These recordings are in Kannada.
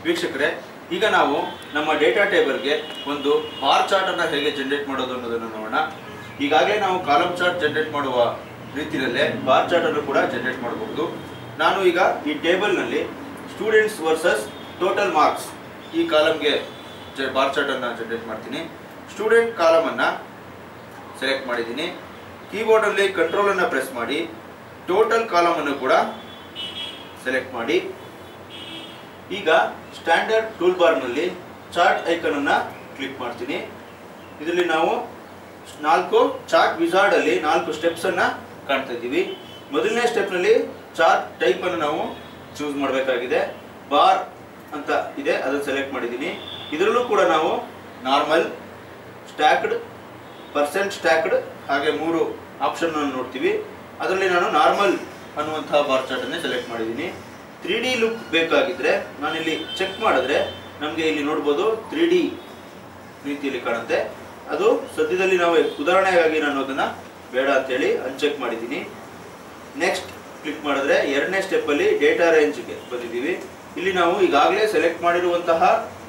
ವೀಕ್ಷಕರೇ ಈಗ ನಾವು ನಮ್ಮ ಡೇಟಾ ಟೇಬಲ್ಗೆ ಒಂದು ಬಾರ್ ಚಾರ್ಟ್ ಅನ್ನ ಹೇಗೆ ಜನರೇಟ್ ಮಾಡೋದು ಅನ್ನೋದನ್ನು ನೋಡೋಣ ಈಗಾಗಲೇ ನಾವು ಕಾಲಮ್ ಚಾರ್ಟ್ ಜನರೇಟ್ ಮಾಡುವ ರೀತಿಯಲ್ಲೇ ಬಾರ್ ಚಾರ್ಟ್ ಅನ್ನು ಕೂಡ ಜನರೇಟ್ ಮಾಡಬಹುದು ನಾನು ಈಗ ಈ ಟೇಬಲ್ನಲ್ಲಿ ಸ್ಟೂಡೆಂಟ್ಸ್ ವರ್ಸಸ್ ಟೋಟಲ್ ಮಾರ್ಕ್ಸ್ ಈ ಕಾಲಮ್ಗೆ ಬಾರ್ ಚಾರ್ಟ್ ಅನ್ನ ಜನರೇಟ್ ಮಾಡ್ತೀನಿ ಸ್ಟೂಡೆಂಟ್ ಕಾಲಮ್ ಅನ್ನ ಸೆಲೆಕ್ಟ್ ಮಾಡಿದ್ದೀನಿ ಕೀಬೋರ್ಡಲ್ಲಿ ಕಂಟ್ರೋಲ್ ಅನ್ನ ಪ್ರೆಸ್ ಮಾಡಿ ಟೋಟಲ್ ಕಾಲಮ್ ಅನ್ನು ಕೂಡ ಸೆಲೆಕ್ಟ್ ಮಾಡಿ ಈಗ ಸ್ಟ್ಯಾಂಡರ್ಡ್ ಟೂಲ್ ಬಾರ್ನಲ್ಲಿ ಚಾರ್ಟ್ ಐಕನ್ ಅನ್ನ ಕ್ಲಿಕ್ ಮಾಡ್ತೀನಿ ಇದರಲ್ಲಿ ನಾವು ನಾಲ್ಕು ಚಾರ್ಟ್ ವಿಸಾರ್ಡ್ ಅಲ್ಲಿ ನಾಲ್ಕು ಸ್ಟೆಪ್ಸ್ ಅನ್ನ ಕಾಣ್ತಾ ಇದ್ದೀವಿ ಮೊದಲನೇ ಸ್ಟೆಪ್ ನಲ್ಲಿ ಚಾರ್ಟ್ ಟೈಪ್ ಅನ್ನು ನಾವು ಚೂಸ್ ಮಾಡಬೇಕಾಗಿದೆ ಬಾರ್ ಅಂತ ಇದೆ ಅದನ್ನು ಸೆಲೆಕ್ಟ್ ಮಾಡಿದ್ದೀನಿ ಇದರಲ್ಲೂ ಕೂಡ ನಾವು ನಾರ್ಮಲ್ ಸ್ಟ್ಯಾಕ್ಡ್ ಪರ್ಸೆಂಟ್ ಸ್ಟ್ಯಾಕ್ಡ್ ಹಾಗೆ ಮೂರು ಆಪ್ಷನ್ ಅನ್ನು ನೋಡ್ತೀವಿ ಅದರಲ್ಲಿ ನಾನು ನಾರ್ಮಲ್ ಅನ್ನುವಂತಹ ಬಾರ್ ಚಾರ್ಟ್ ಅನ್ನೇ ಸೆಲೆಕ್ಟ್ ಮಾಡಿದ್ದೀನಿ ತ್ರೀ ಡಿ ಲುಕ್ ಬೇಕಾಗಿದ್ರೆ ನಾನಿಲ್ಲಿ ಚೆಕ್ ಮಾಡಿದ್ರೆ ನಮಗೆ ಇಲ್ಲಿ ನೋಡ್ಬೋದು ತ್ರೀ ಡಿ ರೀತಿಯಲ್ಲಿ ಕಾಣುತ್ತೆ ಅದು ಸದ್ಯದಲ್ಲಿ ನಾವು ಉದಾಹರಣೆಗಾಗಿ ನಾನು ಅದನ್ನ ಬೇಡ ಅಂತೇಳಿ ಅನ್ಚೆಕ್ ಮಾಡಿದ್ದೀನಿ ನೆಕ್ಸ್ಟ್ ಕ್ಲಿಕ್ ಮಾಡಿದ್ರೆ ಎರಡನೇ ಸ್ಟೆಪ್ಪಲ್ಲಿ ಡೇಟಾ ರೇಂಜ್ಗೆ ಬಂದಿದ್ದೀವಿ ಇಲ್ಲಿ ನಾವು ಈಗಾಗಲೇ ಸೆಲೆಕ್ಟ್ ಮಾಡಿರುವಂತಹ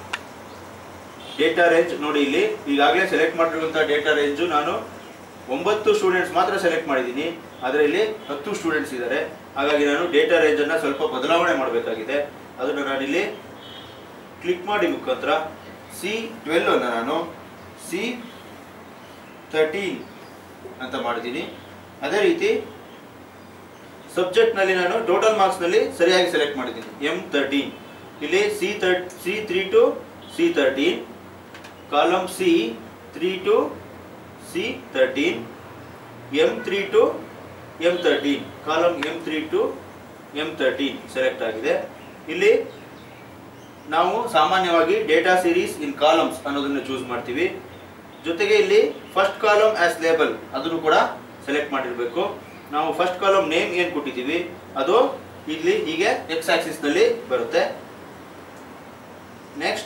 ಡೇಟಾ ರೇಂಜ್ ನೋಡಿ ಇಲ್ಲಿ ಈಗಾಗಲೇ ಸೆಲೆಕ್ಟ್ ಮಾಡಿರುವಂತಹ ಡೇಟಾ ರೇಂಜು ನಾನು ಒಂಬತ್ತು ಸ್ಟೂಡೆಂಟ್ಸ್ ಮಾತ್ರ ಸೆಲೆಕ್ಟ್ ಮಾಡಿದ್ದೀನಿ ಆದರೆ ಇಲ್ಲಿ ಹತ್ತು ಸ್ಟೂಡೆಂಟ್ಸ್ ಇದ್ದಾರೆ ಹಾಗಾಗಿ ನಾನು ಡೇಟಾ ರೇಂಜನ್ನು ಸ್ವಲ್ಪ ಬದಲಾವಣೆ ಮಾಡಬೇಕಾಗಿದೆ ಅದನ್ನು ನಾನಿಲ್ಲಿ ಕ್ಲಿಕ್ ಮಾಡಿ ಮುಖಾಂತರ ಸಿ ಟ್ವೆಲ್ ಅನ್ನು ನಾನು ಸಿ ಥರ್ಟೀನ್ ಅಂತ ಮಾಡಿದ್ದೀನಿ ಅದೇ ರೀತಿ ಸಬ್ಜೆಕ್ಟ್ನಲ್ಲಿ ನಾನು ಟೋಟಲ್ ಮಾರ್ಕ್ಸ್ನಲ್ಲಿ ಸರಿಯಾಗಿ ಸೆಲೆಕ್ಟ್ ಮಾಡಿದ್ದೀನಿ ಎಮ್ ತರ್ಟೀನ್ ಇಲ್ಲಿ C thirteen C three to C thirteen column C three to C thirteen M three to M thirteen column M three to M thirteen select ಆಗಿದೆ ಇಲ್ಲಿ ನಾವು ಸಾಮಾನ್ಯವಾಗಿ ಡೇಟಾ ಸೀರೀಸ್ ಇನ್ ಕಾಲಮ್ಸ್ ಅನ್ನೋದನ್ನು ಚೂಸ್ ಮಾಡ್ತೀವಿ ಜೊತೆಗೆ ಇಲ್ಲಿ ಫಸ್ಟ್ ಕಾಲಮ್ ಆಸ್ ಲೇಬಲ್ ಅದನ್ನು ಕೂಡ ಸೆಲೆಕ್ಟ್ ಮಾಡಿರಬೇಕು ನಾವು ಫಸ್ಟ್ ಕಾಲಮ್ ನೇಮ್ ಏನು ಕೊಟ್ಟಿದ್ದೀವಿ ಅದು ಇಲ್ಲಿ ಹೀಗೆ ಎಕ್ಸ್ ಆಕ್ಸಿಸ್ ನಲ್ಲಿ ಬರುತ್ತೆ ನೆಕ್ಸ್ಟ್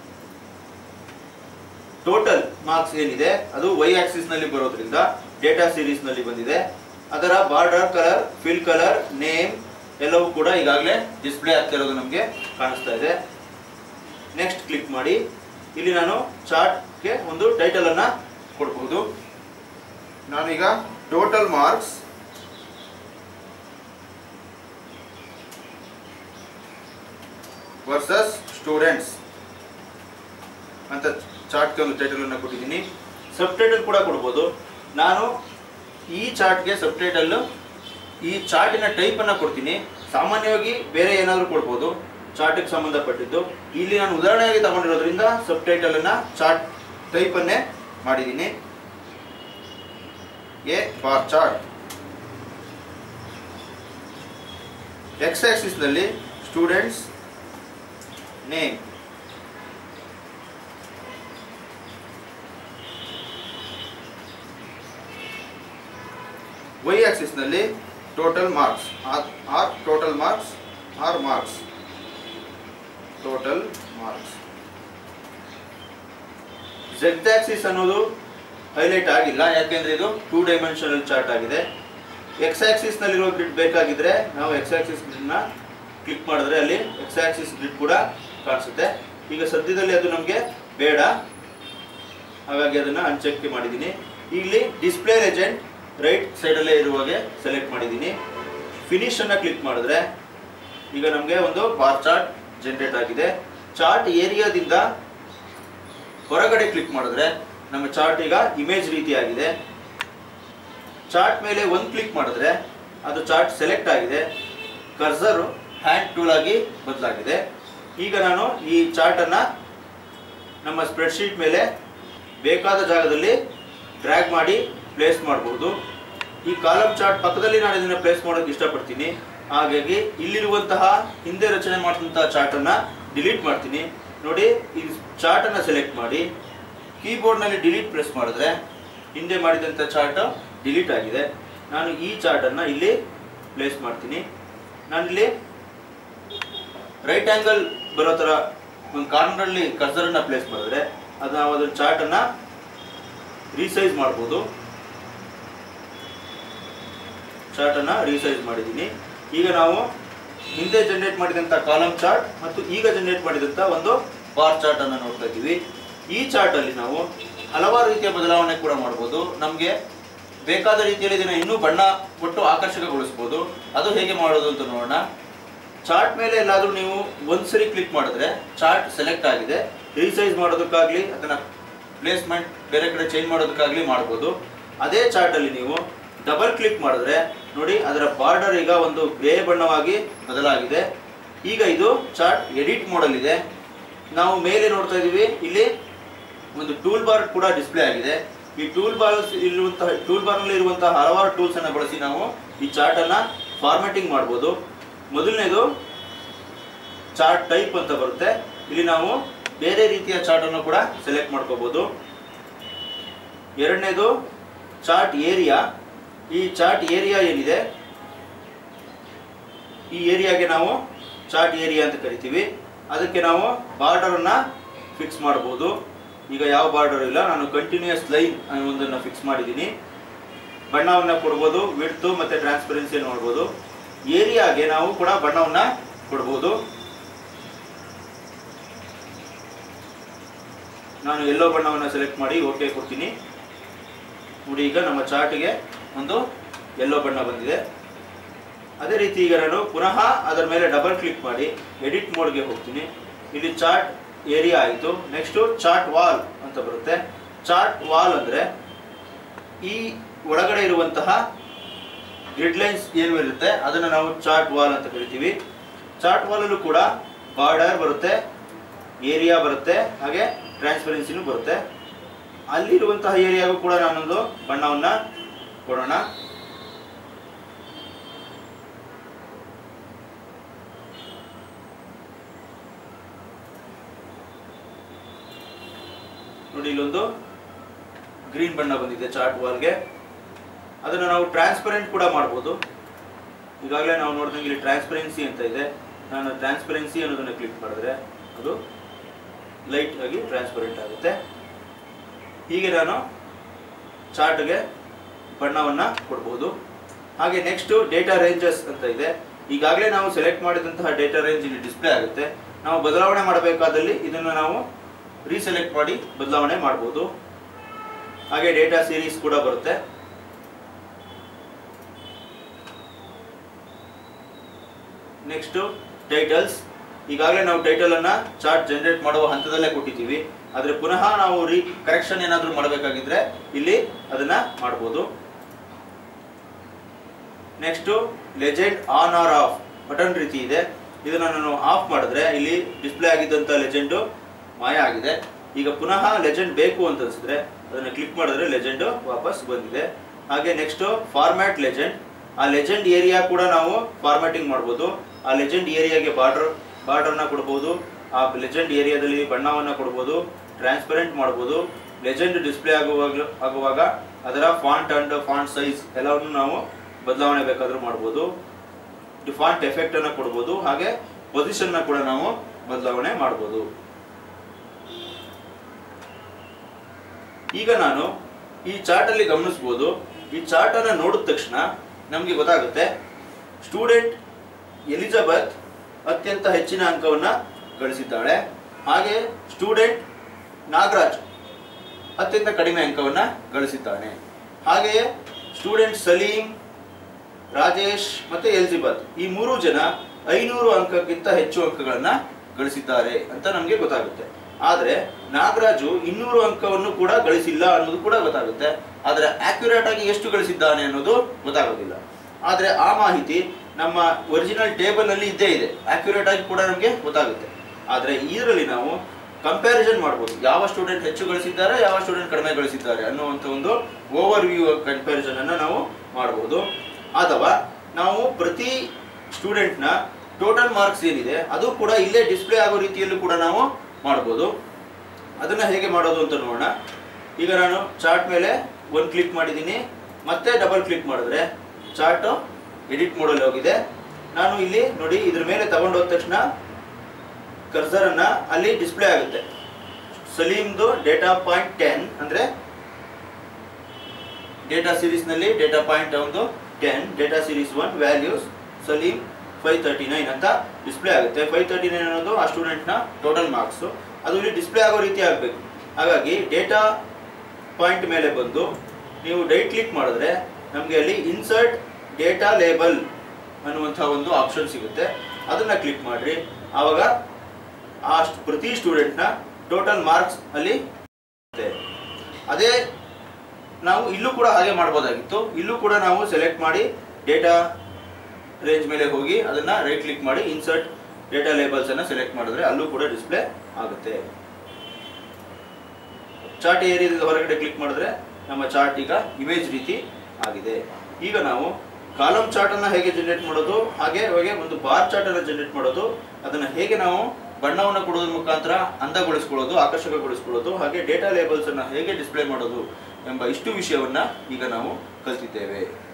ಟೋಟಲ್ ಮಾರ್ಕ್ಸ್ ಏನಿದೆ ಅದು ವೈ ಆಕ್ಸಿಸ್ ನಲ್ಲಿ ಬರೋದ್ರಿಂದ ಡೇಟಾ ಸೀರೀಸ್ ನಲ್ಲಿ ಬಂದಿದೆ ಅದರ border colour fill colour name ಎಲ್ಲವೂ ಕೂಡ ಈಗಾಗಲೇ ಡಿಸ್ಪ್ಲೇ ಆಗ್ತಿರೋದು ನಮಗೆ ಕಾಣಿಸ್ತಾ ಇದೆ ನೆಕ್ಸ್ಟ್ ಕ್ಲಿಕ್ ಮಾಡಿ ಇಲ್ಲಿ ನಾನು ಚಾರ್ಟ್ಗೆ ಒಂದು ಟೈಟಲ್ ಅನ್ನ ಕೊಡಬಹುದು ನಾನೀಗ ಟೋಟಲ್ ಮಾರ್ಕ್ಸ್ ವರ್ಸಸ್ ಸ್ಟೂಡೆಂಟ್ಸ್ ಅಂತ ಚಾರ್ಟ್ಗೆ ಒಂದು ಟೈಟಲ್ ಅನ್ನು ಕೊಟ್ಟಿದ್ದೀನಿ ಸಬ್ ಟೈಟಲ್ ಕೂಡ ಕೊಡ್ಬೋದು ನಾನು ಈ ಚಾರ್ಟ್ಗೆ ಸಬ್ ಟೈಟಲ್ ಈ ಚಾರ್ಟಿನ ಟೈಪ್ ಅನ್ನ ಕೊಡ್ತೀನಿ ಸಾಮಾನ್ಯವಾಗಿ ಬೇರೆ ಏನಾದರೂ ಕೊಡ್ಬೋದು ಚಾರ್ಟ್ಗೆ ಸಂಬಂಧಪಟ್ಟಿದ್ದು ಇಲ್ಲಿ ನಾನು ಉದಾಹರಣೆಯಾಗಿ ತಗೊಂಡಿರೋದ್ರಿಂದ ಸಬ್ ಟೈಟಲ್ ಅನ್ನ ಚಾರ್ಟ್ ಟೈಪ್ ಅನ್ನೇ ಮಾಡಿದ್ದೀನಿ A bar chart X axis ನಲ್ಲಿ ಸ್ಟೂಡೆಂಟ್ಸ್ ನೇಮ್ ವೈ ಆಕ್ಸಿಸ್ ನಲ್ಲಿ total marks or total marks or marks total marks Z axis ಅನ್ನೋದು ಹೈಲೈಟ್ ಆಗಿಲ್ಲ ಯಾಕೆಂದ್ರೆ ಇದು ಟೂ ಡೈಮೆನ್ಷನಲ್ ಚಾರ್ಟ್ ಆಗಿದೆ ಎಕ್ಸ್ ಆಕ್ಸಿಸ್ ನಲ್ಲಿರೋ ಗ್ರಿಡ್ ಬೇಕಾಗಿದ್ರೆ ನಾವು ಎಕ್ಸ್ ಆಕ್ಸಿಸ್ ನ ಕ್ಲಿಕ್ ಮಾಡಿದ್ರೆ ಅಲ್ಲಿ ಎಕ್ಸ್ ಆಕ್ಸಿಸ್ ಗ್ರಿಡ್ ಕೂಡ ಕಾಣಿಸುತ್ತೆ ಈಗ ಸದ್ಯದಲ್ಲಿ ಅದು ನಮಗೆ ಬೇಡ ಹಾಗಾಗಿ ಅದನ್ನ ಅನ್ಚೆಕ್ ಮಾಡಿದ್ದೀನಿ ಇಲ್ಲಿ ಡಿಸ್ಪ್ಲೇ ಲೆಜೆಂಡ್ ರೈಟ್ ಸೈಡಲ್ಲೇ ಇರುವಾಗೆ ಸೆಲೆಕ್ಟ್ ಮಾಡಿದ್ದೀನಿ ಫಿನಿಶ್ ಅನ್ನ ಕ್ಲಿಕ್ ಮಾಡಿದ್ರೆ ಈಗ ನಮಗೆ ಒಂದು ಬಾರ್ ಚಾರ್ಟ್ ಜನರೇಟ್ ಆಗಿದೆ ಚಾರ್ಟ್ ಏರಿಯಾದಿಂದ ಹೊರಗಡೆ ಕ್ಲಿಕ್ ಮಾಡಿದ್ರೆ ನಮ್ಮ ಚಾರ್ಟ್ ಈಗ ಇಮೇಜ್ ರೀತಿಯಾಗಿದೆ ಚಾರ್ಟ್ ಮೇಲೆ ಒಂದು ಕ್ಲಿಕ್ ಮಾಡಿದ್ರೆ ಅದು ಚಾರ್ಟ್ ಸೆಲೆಕ್ಟ್ ಆಗಿದೆ ಕರ್ಸರು ಹ್ಯಾಂಡ್ ಟೂಲ್ ಆಗಿ ಬದಲಾಗಿದೆ ಈಗ ನಾನು ಈ ಚಾರ್ಟ್ ಅನ್ನ ನಮ್ಮ ಸ್ಪ್ರೆಡ್ಶೀಟ್ ಮೇಲೆ ಬೇಕಾದ ಜಾಗದಲ್ಲಿ ಡ್ರ್ಯಾಗ್ ಮಾಡಿ ಪ್ಲೇಸ್ ಮಾಡಬಹುದು ಈ ಕಾಲಮ್ ಚಾರ್ಟ್ ಪಕ್ಕದಲ್ಲಿ ನಾನು ಇದನ್ನ ಪ್ಲೇಸ್ ಮಾಡೋಕೆ ಇಷ್ಟಪಡ್ತೀನಿ ಹಾಗಾಗಿ ಇಲ್ಲಿರುವಂತಹ ಹಿಂದೆ ರಚನೆ ಮಾಡಿದಂತಹ ಚಾರ್ಟ್ ಅನ್ನ ಡಿಲೀಟ್ ಮಾಡ್ತೀನಿ ನೋಡಿ ಈ ಚಾರ್ಟ್ ಅನ್ನ ಸೆಲೆಕ್ಟ್ ಮಾಡಿ ಕೀಬೋರ್ಡ್ ನಲ್ಲಿ ಡಿಲೀಟ್ ಪ್ರೆಸ್ ಮಾಡಿದ್ರೆ ಹಿಂದೆ ಮಾಡಿದಂಥ ಚಾರ್ಟ್ ಡಿಲೀಟ್ ಆಗಿದೆ ನಾನು ಈ ಚಾರ್ಟ್ ಅನ್ನ ಇಲ್ಲಿ ಪ್ಲೇಸ್ ಮಾಡ್ತೀನಿ ನಾನಿಲ್ಲಿ ರೈಟ್ ಆಂಗಲ್ ಬರೋ ತರ ಒಂದು ಕಾರ್ನರ್ ಅಲ್ಲಿ ಕರ್ಸರ್ ಅನ್ನ ಪ್ಲೇಸ್ ಮಾಡಿದ್ರೆ ಅದು ನಾವು ಅದನ್ನ ಚಾರ್ಟ್ ಅನ್ನ ರೀಸೈಸ್ ಮಾಡ್ಬೋದು ಚಾರ್ಟ್ ಅನ್ನ ರೀಸೈಸ್ ಮಾಡಿದ್ದೀನಿ ಈಗ ನಾವು ಹಿಂದೆ ಜನರೇಟ್ ಮಾಡಿದಂಥ ಕಾಲಮ್ ಚಾರ್ಟ್ ಮತ್ತು ಈಗ ಜನರೇಟ್ ಮಾಡಿದಂಥ ಒಂದು ಬಾರ್ ಚಾರ್ಟ್ ಅನ್ನು ನೋಡ್ತಾ ಇದ್ದೀವಿ ಈ ಚಾರ್ಟ್ ಅಲ್ಲಿ ನಾವು ಹಲವಾರು ರೀತಿಯ ಬದಲಾವಣೆ ಕೂಡ ಮಾಡ್ಬೋದು ನಮಗೆ ಬೇಕಾದ ರೀತಿಯಲ್ಲಿ ಇದನ್ನ ಇನ್ನೂ ಬಣ್ಣ ಕೊಟ್ಟು ಆಕರ್ಷಕಗೊಳಿಸ್ಬೋದು ಅದು ಹೇಗೆ ಮಾಡೋದು ಅಂತ ನೋಡೋಣ ಚಾರ್ಟ್ ಮೇಲೆ ಎಲ್ಲಾದರೂ ನೀವು ಒಂದ್ಸರಿ ಕ್ಲಿಕ್ ಮಾಡಿದ್ರೆ ಚಾರ್ಟ್ ಸೆಲೆಕ್ಟ್ ಆಗಿದೆ ರೀಸೈಸ್ ಮಾಡೋದಕ್ಕಾಗ್ಲಿ ಅದನ್ನ ಪ್ಲೇಸ್ಮೆಂಟ್ ಬೇರೆ ಕಡೆ ಚೇಂಜ್ ಮಾಡೋದಕ್ಕಾಗ್ಲಿ ಮಾಡ್ಬೋದು ಅದೇ ಚಾರ್ಟ್ ಅಲ್ಲಿ ನೀವು ಡಬಲ್ ಕ್ಲಿಕ್ ಮಾಡಿದ್ರೆ ನೋಡಿ ಅದರ ಬಾರ್ಡರ್ ಈಗ ಒಂದು ಗ್ರೇ ಬಣ್ಣವಾಗಿ ಬದಲಾಗಿದೆ ಈಗ ಇದು ಚಾರ್ಟ್ ಎಡಿಟ್ ಮೋಡಲ್ ಇದೆ ನಾವು ಮೇಲೆ ನೋಡ್ತಾ ಇದೀವಿ ಇಲ್ಲಿ ಒಂದು ಟೂಲ್ ಬಾರ್ ಕೂಡ ಡಿಸ್ಪ್ಲೇ ಆಗಿದೆ ಈ ಟೂಲ್ ಬಾರ್ ಇರುವಂತಹ ಟೂಲ್ ಬಾರ್ ನಲ್ಲಿ ಇರುವಂತಹ ಹಲವಾರು ಟೂಲ್ಸ್ ಅನ್ನ ಬಳಸಿ ನಾವು ಈ ಚಾರ್ಟ್ ಅನ್ನ ಫಾರ್ಮ್ಯಾಟಿಂಗ್ ಮಾಡ್ಬೋದು ಮೊದಲನೇದು ಚಾರ್ಟ್ ಟೈಪ್ ಅಂತ ಬರುತ್ತೆ ಇಲ್ಲಿ ನಾವು ಬೇರೆ ರೀತಿಯ ಚಾರ್ಟ್ ಅನ್ನು ಕೂಡ ಸೆಲೆಕ್ಟ್ ಮಾಡ್ಕೋಬಹುದು ಎರಡನೇದು ಚಾರ್ಟ್ ಏರಿಯಾ ಈ ಚಾರ್ಟ್ ಏರಿಯಾ ಏನಿದೆ ಈ ಏರಿಯಾಗೆ ನಾವು ಚಾರ್ಟ್ ಏರಿಯಾ ಅಂತ ಕರಿತೀವಿ ಅದಕ್ಕೆ ನಾವು ಬಾರ್ಡರ್ ಅನ್ನ ಫಿಕ್ಸ್ ಮಾಡಬಹುದು ಈಗ ಯಾವ ಬಾರ್ಡರ್ ಇಲ್ಲ ನಾನು ಕಂಟಿನ್ಯೂಸ್ ಲೈನ್ ಒಂದನ್ನು ಫಿಕ್ಸ್ ಮಾಡಿದ್ದೀನಿ ಬಣ್ಣವನ್ನ ಕೊಡ್ಬೋದು ವಿಡ್ತು ಮತ್ತೆ ಟ್ರಾನ್ಸ್ಪರೆನ್ಸಿ ನೋಡ್ಬೋದು ಏರಿಯಾಗೆ ನಾವು ಕೂಡ ಬಣ್ಣವನ್ನ ಕೊಡ್ಬೋದು ನಾನು ಎಲ್ಲೋ ಬಣ್ಣವನ್ನು ಸೆಲೆಕ್ಟ್ ಮಾಡಿ ಓಕೆ ಕೊಡ್ತೀನಿ ನೋಡಿ ಈಗ ನಮ್ಮ ಚಾರ್ಟ್ಗೆ ಒಂದು ಎಲ್ಲೋ ಬಣ್ಣ ಬಂದಿದೆ ಅದೇ ರೀತಿ ಈಗ ನಾನು ಪುನಃ ಅದರ ಮೇಲೆ ಡಬಲ್ ಕ್ಲಿಕ್ ಮಾಡಿ ಎಡಿಟ್ ಮೋಡ್ಗೆ ಹೋಗ್ತೀನಿ ಇಲ್ಲಿ ಚಾರ್ಟ್ ಏರಿಯಾ ಆಯಿತು ನೆಕ್ಸ್ಟು ಚಾರ್ಟ್ ವಾಲ್ ಅಂತ ಬರುತ್ತೆ ಚಾರ್ಟ್ ವಾಲ್ ಅಂದರೆ ಈ ಒಳಗಡೆ ಇರುವಂತಹ ಗ್ರಿಡ್ ಲೈನ್ಸ್ ಏನು ಇರುತ್ತೆ ಅದನ್ನು ನಾವು ಚಾರ್ಟ್ ವಾಲ್ ಅಂತ ಕರಿತೀವಿ ಚಾರ್ಟ್ ವಾಲಲ್ಲೂ ಕೂಡ ಬಾರ್ಡರ್ ಬರುತ್ತೆ ಏರಿಯಾ ಬರುತ್ತೆ ಹಾಗೆ ಟ್ರಾನ್ಸ್ಪರೆನ್ಸಿನೂ ಬರುತ್ತೆ ಅಲ್ಲಿರುವಂತಹ ಏರಿಯಾಗೂ ಕೂಡ ನಾನೊಂದು ಬಣ್ಣವನ್ನ ಕೊಡೋಣ ನೋಡಿ ಇಲ್ಲೊಂದು ಗ್ರೀನ್ ಬಣ್ಣ ಬಂದಿದೆ ಚಾರ್ಟ್ ವಾಲ್ಗೆ ಅದನ್ನು ನಾವು ಟ್ರಾನ್ಸ್ಪರೆಂಟ್ ಕೂಡ ಮಾಡ್ಬೋದು ಈಗಾಗಲೇ ನಾವು ನೋಡಿದಂಗೆ ಇಲ್ಲಿ ಟ್ರಾನ್ಸ್ಪರೆನ್ಸಿ ಅಂತ ಇದೆ ನಾನು ಟ್ರಾನ್ಸ್ಪರೆನ್ಸಿ ಅನ್ನೋದನ್ನು ಕ್ಲಿಕ್ ಮಾಡಿದ್ರೆ ಅದು ಲೈಟ್ ಆಗಿ ಟ್ರಾನ್ಸ್ಪರೆಂಟ್ ಆಗುತ್ತೆ ಹೀಗೆ ನಾನು ಚಾರ್ಟ್ಗೆ ಬಣ್ಣವನ್ನು ಕೊಡ್ಬೋದು ಹಾಗೆ ನೆಕ್ಸ್ಟ್ ಡೇಟಾ ರೇಂಜಸ್ ಅಂತ ಇದೆ ಈಗಾಗಲೇ ನಾವು ಸೆಲೆಕ್ಟ್ ಮಾಡಿದಂತಹ ಡೇಟಾ ರೇಂಜ್ ಇಲ್ಲಿ ಡಿಸ್ಪ್ಲೇ ಆಗುತ್ತೆ ನಾವು ಬದಲಾವಣೆ ಮಾಡಬೇಕಾದಲ್ಲಿ ಇದನ್ನು ನಾವು ರೀಸೆಲೆಕ್ಟ್ ಮಾಡಿ ಬದಲಾವಣೆ ಮಾಡ್ಬೋದು ಹಾಗೆ ಡೇಟಾ ಸೀರೀಸ್ ಕೂಡ ಬರುತ್ತೆ ನೆಕ್ಸ್ಟ್ ಟೈಟಲ್ಸ್ ಈಗಾಗಲೇ ನಾವು ಟೈಟಲ್ ಅನ್ನ ಚಾರ್ಟ್ ಜನರೇಟ್ ಮಾಡುವ ಹಂತದಲ್ಲೇ ಕೊಟ್ಟಿದ್ದೀವಿ ಆದ್ರೆ ಪುನಃ ನಾವು ರೀ ಕರೆಕ್ಷನ್ ಏನಾದರೂ ಮಾಡಬೇಕಾಗಿದ್ರೆ ಇಲ್ಲಿ ಅದನ್ನ ಮಾಡ್ಬೋದು next legend on or off button ರೀತಿ ಇದೆ ಇದನ್ನ ನಾನು ಆಫ್ ಮಾಡಿದ್ರೆ ಇಲ್ಲಿ ಡಿಸ್ಪ್ಲೇ ಆಗಿದ್ದಂಥ ಲೆಜೆಂಡು ಮಾಯ ಆಗಿದೆ ಈಗ ಪುನಃ ಲೆಜೆಂಡ್ ಬೇಕು ಅಂತ ಅನ್ಸಿದ್ರೆ ಅದನ್ನ ಕ್ಲಿಕ್ ಮಾಡಿದ್ರೆ ಲೆಜೆಂಡ್ ವಾಪಸ್ ಬಂದಿದೆ ಹಾಗೆ ನೆಕ್ಸ್ಟ್ ಫಾರ್ಮ್ಯಾಟ್ ಲೆಜೆಂಡ್ ಆ ಲೆಜೆಂಡ್ ಏರಿಯಾ ಕೂಡ ನಾವು ಫಾರ್ಮ್ಯಾಟಿಂಗ್ ಮಾಡ್ಬೋದು ಆ ಲೆಜೆಂಡ್ ಏರಿಯಾಗೆ ಬಾರ್ಡರ್ ಬಾರ್ಡರ್ನ ಕೊಡ್ಬೋದು ಆ ಲೆಜೆಂಡ್ ಏರಿಯಾದಲ್ಲಿ ಬಣ್ಣವನ್ನು ಕೊಡ್ಬೋದು ಟ್ರಾನ್ಸ್ಪರೆಂಟ್ ಮಾಡ್ಬೋದು ಲೆಜೆಂಡ್ ಡಿಸ್ಪ್ಲೇ ಆಗುವಾಗ ಆಗುವಾಗ ಅದರ ಫಾಂಟ್ ಅಂಡ್ ಫಾಂಟ್ ಸೈಜ್ ಎಲ್ಲವನ್ನು ನಾವು ಬದಲಾವಣೆ ಬೇಕಾದ್ರೂ ಮಾಡ್ಬೋದು ಫಾಂಟ್ ಎಫೆಕ್ಟ್ ಅನ್ನ ಕೊಡ್ಬೋದು ಹಾಗೆ ಪೊಸಿಷನ್ ಕೂಡ ನಾವು ಬದಲಾವಣೆ ಮಾಡ್ಬೋದು ಈಗ ನಾನು ಈ ಚಾರ್ಟ್ ಅಲ್ಲಿ ಗಮನಿಸ್ಬೋದು ಈ ಚಾರ್ಟ್ ಅನ್ನ ನೋಡಿದ ತಕ್ಷಣ ನಮಗೆ ಗೊತ್ತಾಗುತ್ತೆ ಸ್ಟೂಡೆಂಟ್ ಎಲಿಜಬೆತ್ ಅತ್ಯಂತ ಹೆಚ್ಚಿನ ಅಂಕವನ್ನ ಗಳಿಸಿದ್ದಾಳೆ ಹಾಗೆ ಸ್ಟೂಡೆಂಟ್ ನಾಗರಾಜ್ ಅತ್ಯಂತ ಕಡಿಮೆ ಅಂಕವನ್ನ ಗಳಿಸಿದ್ದಾನೆ ಹಾಗೆಯೇ ಸ್ಟೂಡೆಂಟ್ ಸಲೀಂ ರಾಜೇಶ್ ಮತ್ತೆ ಎಲ್ಜಿಬತ್ ಈ ಮೂರು ಜನ ಐನೂರು ಅಂಕಕ್ಕಿಂತ ಹೆಚ್ಚು ಅಂಕಗಳನ್ನ ಗಳಿಸಿದ್ದಾರೆ ಅಂತ ನಮಗೆ ಗೊತ್ತಾಗುತ್ತೆ ಆದ್ರೆ ನಾಗರಾಜು ಇನ್ನೂರು ಅಂಕವನ್ನು ಕೂಡ ಗಳಿಸಿಲ್ಲ ಅನ್ನೋದು ಕೂಡ ಗೊತ್ತಾಗುತ್ತೆ ಆದ್ರೆ ಆಕ್ಯುರೇಟ್ ಆಗಿ ಎಷ್ಟು ಗಳಿಸಿದ್ದಾನೆ ಅನ್ನೋದು ಗೊತ್ತಾಗೋದಿಲ್ಲ ಆದ್ರೆ ಆ ಮಾಹಿತಿ ನಮ್ಮ ಒರಿಜಿನಲ್ ಟೇಬಲ್ ನಲ್ಲಿ ಇದ್ದೇ ಇದೆ ಆಕ್ಯುರೇಟ್ ಆಗಿ ಕೂಡ ನಮಗೆ ಗೊತ್ತಾಗುತ್ತೆ ಆದ್ರೆ ಇದರಲ್ಲಿ ನಾವು ಕಂಪ್ಯಾರಿಸನ್ ಮಾಡ್ಬೋದು ಯಾವ ಸ್ಟೂಡೆಂಟ್ ಹೆಚ್ಚು ಗಳಿಸಿದ್ದಾರೆ ಯಾವ ಸ್ಟೂಡೆಂಟ್ ಕಡಿಮೆ ಗಳಿಸಿದ್ದಾರೆ ಅನ್ನುವಂಥ ಒಂದು ಓವರ್ ವ್ಯೂ ಕಂಪ್ಯಾರಿಸನ್ ಅನ್ನ ನಾವು ಮಾಡಬಹುದು ಅಥವಾ ನಾವು ಪ್ರತಿ ಸ್ಟೂಡೆಂಟ್ನ ಟೋಟಲ್ ಮಾರ್ಕ್ಸ್ ಏನಿದೆ ಅದು ಕೂಡ ಇಲ್ಲೇ ಡಿಸ್ಪ್ಲೇ ಆಗೋ ರೀತಿಯಲ್ಲೂ ಕೂಡ ನಾವು ಮಾಡ್ಬೋದು ಅದನ್ನ ಹೇಗೆ ಮಾಡೋದು ಅಂತ ನೋಡೋಣ ಈಗ ನಾನು ಚಾರ್ಟ್ ಮೇಲೆ ಒಂದು ಕ್ಲಿಕ್ ಮಾಡಿದ್ದೀನಿ ಮತ್ತೆ ಡಬಲ್ ಕ್ಲಿಕ್ ಮಾಡಿದ್ರೆ ಚಾರ್ಟ್ ಎಡಿಟ್ ಮೋಡಲ್ಲಿ ಹೋಗಿದೆ ನಾನು ಇಲ್ಲಿ ನೋಡಿ ಇದ್ರ ಮೇಲೆ ತಗೊಂಡೋದ ತಕ್ಷಣ ಕರ್ಸರ್ ಅನ್ನ ಅಲ್ಲಿ ಡಿಸ್ಪ್ಲೇ ಆಗುತ್ತೆ ಸಲೀಮ್ದು ಡೇಟಾ ಪಾಯಿಂಟ್ ಟೆನ್ ಅಂದ್ರೆ ಡೇಟಾ ಸೀರೀಸ್ ನಲ್ಲಿ ಡೇಟಾ ಪಾಯಿಂಟ್ ಒಂದು ten data series one values Salim five thirty nine ಅಂತ ಡಿಸ್ಪ್ಲೇ ಆಗುತ್ತೆ ಫೈವ್ ತರ್ಟಿ ನೈನ್ ಅನ್ನೋದು ಆ ಸ್ಟೂಡೆಂಟ್ನ ಟೋಟಲ್ ಮಾರ್ಕ್ಸು ಅದು ಇಲ್ಲಿ ಡಿಸ್ಪ್ಲೇ ಆಗೋ ರೀತಿ ಆಗಬೇಕು ಹಾಗಾಗಿ ಡೇಟಾ ಪಾಯಿಂಟ್ ಮೇಲೆ ಬಂದು ನೀವು ರೈಟ್ ಕ್ಲಿಕ್ ಮಾಡಿದ್ರೆ ನಮಗೆ ಅಲ್ಲಿ ಇನ್ಸರ್ಟ್ ಡೇಟಾ ಲೇಬಲ್ ಅನ್ನುವಂಥ ಒಂದು ಆಪ್ಷನ್ ಸಿಗುತ್ತೆ ಅದನ್ನ ಕ್ಲಿಕ್ ಮಾಡಿರಿ ಆವಾಗ ಆ ಸ್ಟ್- ಪ್ರತಿ ಸ್ಟೂಡೆಂಟ್ನ ಟೋಟಲ್ ಮಾರ್ಕ್ಸ್ ಅಲ್ಲಿ ಇರುತ್ತೆ. ಅದೇ ನಾವು ಇಲ್ಲೂ ಕೂಡ ಹಾಗೆ ಮಾಡ್ಬೋದಾಗಿತ್ತು ಇಲ್ಲೂ ಕೂಡ ನಾವು ಸೆಲೆಕ್ಟ್ ಮಾಡಿ ಡೇಟಾ ರೇಂಜ್ ಮೇಲೆ ಹೋಗಿ ಅದನ್ನ ರೈಟ್ ಕ್ಲಿಕ್ ಮಾಡಿ ಇನ್ಸರ್ಟ್ ಡೇಟಾ ಲೇಬಲ್ಸ್ ಅನ್ನ ಸೆಲೆಕ್ಟ್ ಮಾಡಿದ್ರೆ ಅಲ್ಲೂ ಕೂಡ ಡಿಸ್ಪ್ಲೇ ಆಗುತ್ತೆ ಚಾರ್ಟ್ ಏರಿಯಾದಿಂದ ಹೊರಗಡೆ ಕ್ಲಿಕ್ ಮಾಡಿದ್ರೆ ನಮ್ಮ ಚಾರ್ಟ್ ಈಗ ಇಮೇಜ್ ರೀತಿ ಆಗಿದೆ ಈಗ ನಾವು ಕಾಲಮ್ ಚಾರ್ಟ್ ಅನ್ನ ಹೇಗೆ ಜನರೇಟ್ ಮಾಡೋದು ಹಾಗೆ ಹಾಗೆ ಒಂದು ಬಾರ್ ಚಾರ್ಟ್ ಅನ್ನ ಜನರೇಟ್ ಮಾಡೋದು ಅದನ್ನ ಹೇಗೆ ನಾವು ಬಣ್ಣವನ್ನು ಕೊಡೋದ್ರ ಮುಖಾಂತರ ಅಂದಗೊಳಿಸ್ಕೊಳ್ಳೋದು ಆಕರ್ಷಕಗೊಳಿಸ್ಕೊಳ್ಳೋದು ಹಾಗೆ ಡೇಟಾ ಲೇಬಲ್ಸ್ ಅನ್ನ ಹೇಗೆ ಡಿಸ್ಪ್ಲೇ ಮಾಡೋದು ಎಂಬ ಇಷ್ಟು ವಿಷಯವನ್ನ ಈಗ ನಾವು ಕಲ್ತಿದ್ದೇವೆ